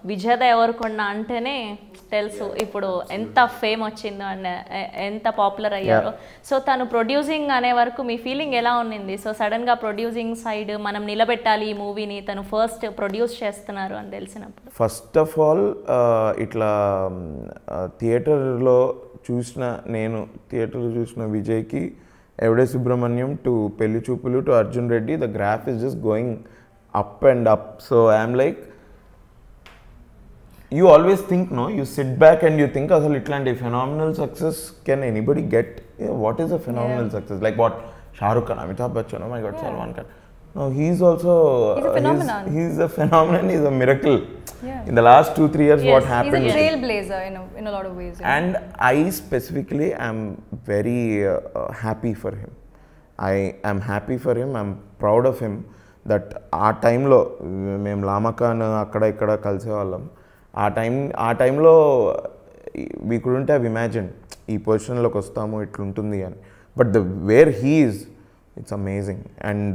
విజయ దేవరకొండ అంటేనే తెలుసు ఇప్పుడు ఎంత ఫేమ్ వచ్చిందో అండ్ ఎ- ఎంత పాపులర్ అయ్యారో సో తను ప్రొడ్యూసింగ్ అనే వరకు మీ ఫీలింగ్ ఎలా ఉన్నింది సో సడన్ గా ప్రొడ్యూసింగ్ సైడ్ మనం నిలబెట్టాలి ఈ మూవీని తను ఫస్ట్ ప్రొడ్యూస్ చేస్తున్నారు అని తెలిసినప్పుడు ఫస్ట్ ఆఫ్ ఆల్ ఇట్లా థియేటర్లో చూసిన నేను థియేటర్లో చూసిన విజయ్కి ఎవడే Subrahmanyam to Pelli Choopulu to Arjun Reddy the graph is just going up and up so I'm like you always think no you sit back and you think అసలు ఇట్లాంటి phenomenal success can anybody get what is a phenomenal success like what Shahrukh Khan Amitabh Bachchan my god Salman Khan No, he's also He's a phenomenon. He's, he's a phenomenon. He's a miracle. Yeah. In the last two three years, what Yes, He's happened? a with him. trailblazer in a, in a lot of ways. yeah. And I specifically am very uh, uh, happy for him. I am happy for him. I'm proud of him. That ఆ టైంలో మేము లామకాన్ అక్కడ ఇక్కడ కలిసేవాళ్ళం ఆ time ఆ టైంలో we couldn't have imagine ఈ పొజిషన్లోకి వస్తాము ఇట్లుంటుంది అని but the where he's it's amazing and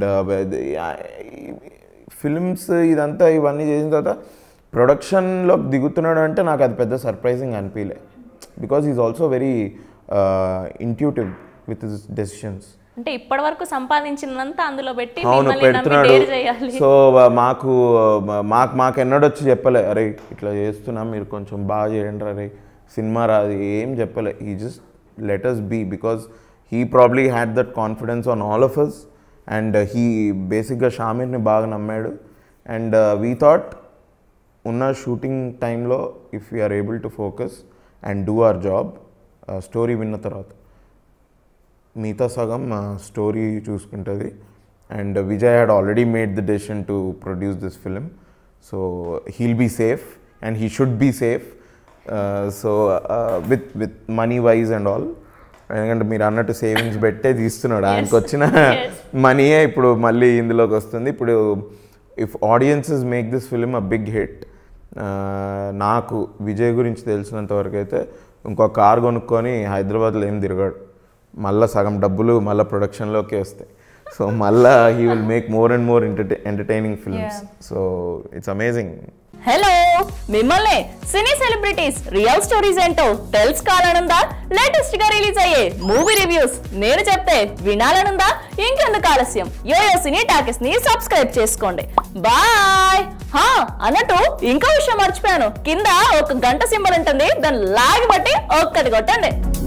films ఇదంతా ఇవన్నీ చేసిన తర్వాత ప్రొడక్షన్లోకి దిగుతున్నాడు అంటే నాకు అది పెద్ద సర్ప్రైజింగ్ అనిపించలే because is also very intuitive with his decisions అంటే ఇప్పటి వరకు సంపాదించినంత అందులో పెట్టి అవును మిమ్మల్ని నమ్మి పెడుతున్నాడు dare చేయాలి సో మాకు మాకు మాకు ఎన్నడొచ్చి చెప్పలే అరే ఇట్లా చేస్తున్నాం మీరు కొంచెం బాగా చేయండి అరే సినిమా రాదు ఏం చెప్పలే ఈ just letters be because he probably had that confidence on all of us and he బేసిక్గా షామీర్ని బాగా నమ్మాడు అండ్ వీ థాట్ ఉన్న షూటింగ్ టైంలో if you're able to focus and do our job story విన్న తర్వాత మిగతా సగం స్టోరీ చూసుకుంటుంది and Vijay had already made the decision to produce this film so he'll be safe and he should be safe so with with money wise and all ఎందుకంటే మీరు అన్నట్టు savings పెట్టే తీస్తున్నాడు ఆయనకు వచ్చిన మనీయే ఇప్పుడు మళ్ళీ ఇందులోకి వస్తుంది ఇప్పుడు if audiences make this film a big hit నాకు విజయ్ గురించి తెలిసినంత వరకు అయితే ఇంకో కార్ కొనుక్కొని హైదరాబాద్లో ఏం తిరగాడు మళ్ళీ సగం డబ్బులు మళ్ళీ ప్రొడక్షన్లోకి వస్తాయి సో మళ్ళా he will make more and more enter entertaining films so it's amazing hello మిమ్మల్ని సినీ సెలబ్రిటీస్ రియల్ స్టోరీస్ ఏంటో తెలుసుకోవాలనుందా లేటెస్ట్ గా రిలీజ్ అయ్యే మూవీ రివ్యూస్ నేను చెప్తే వినాలనుందా ఇంకెందుకు ఆలస్యం యోయో సినీ టాకెస్ ని సబ్స్క్రైబ్ చేసుకోండి బాయ్ హా అన్నట్టు ఇంకో విషయం మర్చిపోయాను కింద ఒక గంట సింబల్ ఉంటుంది దాన్ని లాగి బట్టి ఒక్కటి కొట్టండి